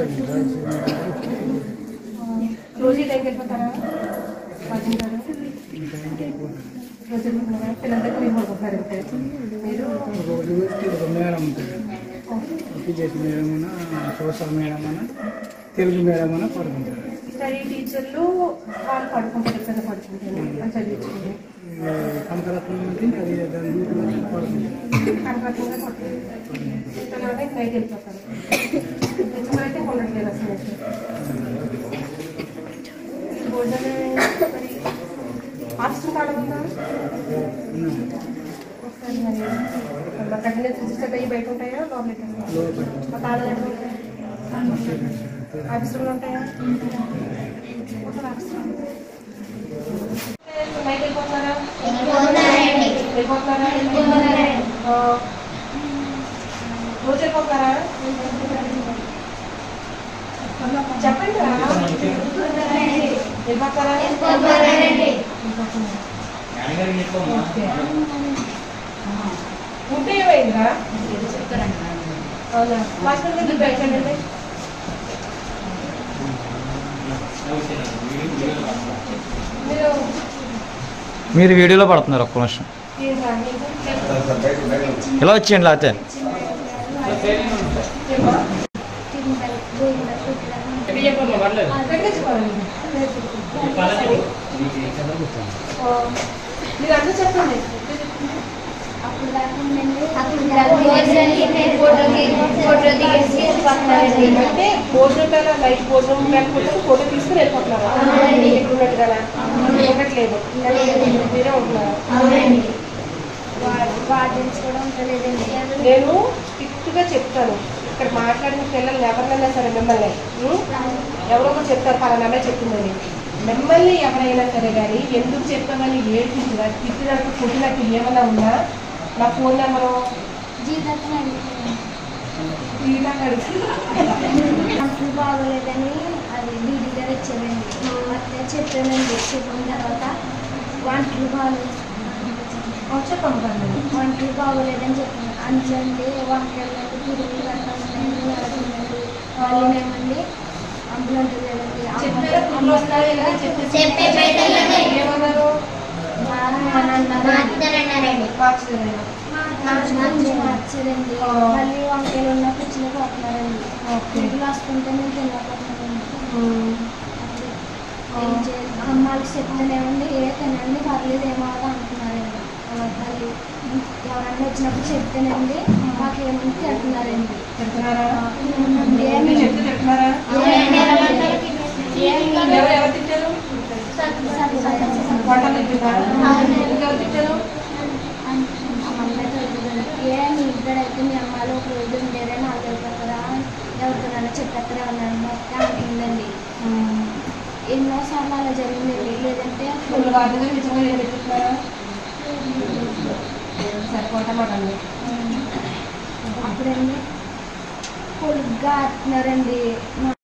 రోజు ఈ టైంకి వెళ్ళిపోతారా పదింటారు రోజు వెళ్ళిపోతున్నారా పిల్లలందరికీ మీరు పడుకుంటున్నారు అయితే మీరు రోజు తెలుగు మేడం ఉంటుంది టీచర్స్ మేడం అన్న సోషల్ మేడం అన్న తెలుగు మేడం అన్న పడుకుంటారు స్టడీ టీచర్లు వాళ్ళు పడుకుంటారు ఎక్కడ పడుకుంటారు అని చదివించుకుంటారు కంకరత్నం ఉంటుంది అది దాని రూట్లో పడుకుంటారు కనపడకుండా పడుకుంటారు ఇతరులైతే నైట్ వెళ్ళిపోతారు తెచ్చుకోవాలంటే కొనట్లేదు అసలు భోజనం మరి ఆఫీస్ కాలం ఉందా ఒకసారి మరి మా అటెండెన్స్ రిజిస్టర్ అయ్యి బయట ఉంటాయా లోపల మా తాళాలు ఎక్కడ ఉంటాయి ఆఫీసులో ఉంటాయా ఒకసారి ఆఫీసులో నైట్ వెళ్ళిపోతున్నారా వెళ్ళిపోతున్నారా ఆ, రోజు వెళ్ళిపోతున్నారా చెప్పండి రా. వెళ్ళిపోతారా ఓకే. ఉంటే ఏమైందిరా అవునా మాస్టర్ దగ్గర పెట్టండి మీరు మీరు వీడియోలో పడుతున్నారు ఒక్క నిమిషం ఏం రాండి ఇలా వచ్చేయండి లేకపోతే మీరు అందరూ చెప్పండి అంటే భోజనం వేళ నైట్ భోజనం లేకపోతే ఫోటో తీసుకుని వెళ్ళిపోతున్నారా ఎక్కడున్నట్టుగా ఉండట్లేదు మీరే ఉంటున్నారా నేను స్ట్రిక్ట్ గా చెప్తాను ఇక్కడ మాట్లాడిన పిల్లల్ని ఎవరినైనా సరే మిమ్మల్ని ఉం? ఎవరో ఒకరు చెప్తారు పలానా అమ్మాయి చెప్తుందని మిమ్మల్ని ఎవరైనా సరే కానీ ఎందుకు చెప్పామని ఏడ్చించినా తిట్టినట్టు కొట్టినట్టు ఏమన్నా ఉన్నా నా ఫోన్ నెంబరు తీయడానికి అడుగు అంట్లు బాగోలేదని అది డీడీ గారు ఇచ్చారండి అయితే చెప్పానండి చెప్పిన తర్వాత వంటలు బాగోలేదు చెప్పమ్మ గారు వంటలు బాగోలేదని చెప్పాను అంచండి వంటలు పురుగులు కట్టాలండి అడగండి వాళ్ళు ఏమండి అంబులెంట్ లేదండి చెప్పారా పురుగులు వస్తాయి ఇలా చెప్పేసి ఏమన్నారు మార్చారండి మార్చలేదు మార్చారండి మళ్ళీ వంకాయలు ఉన్న కూర్చుని పోతున్నారండి ఓకే పురుగులు వస్తుంటే నేను తినకపోతున్నానండి ఉం. ఏం చేయాలి? అమ్మాయికి చెప్తేనేమండి ఏ తినండి పర్లేదు ఏమవుతా అంటున్నారండి మళ్ళీ ఎవరన్నా వచ్చినప్పుడు చెప్తేనండి మాకు ఏమంటే తింటున్నారండి చెప్తున్నారా ఏమి మీరు చెప్తే చెప్తున్నారా ఎవరు ఎవరు తిట్టారు వంటలు తిట్టారా ఎవరు తిట్టారు ఏమి ఇద్దరైతే మీ అమ్మాయిలు ఒక రోజు ఉండేదని నాకు వెళ్ళిపోతారా ఎవరితోనైనా చెప్పేస్తారా అన్నాను మొత్తం అంటుందండి ఎన్నోసార్లు అలా జరిగిందండి లేదంటే ఫుల్ వాటిగా నిజంగా ఏం చెప్తున్నారా సరిపోతామాట అప్పుడండి పొలుగ్గా ఆడుతున్నారండి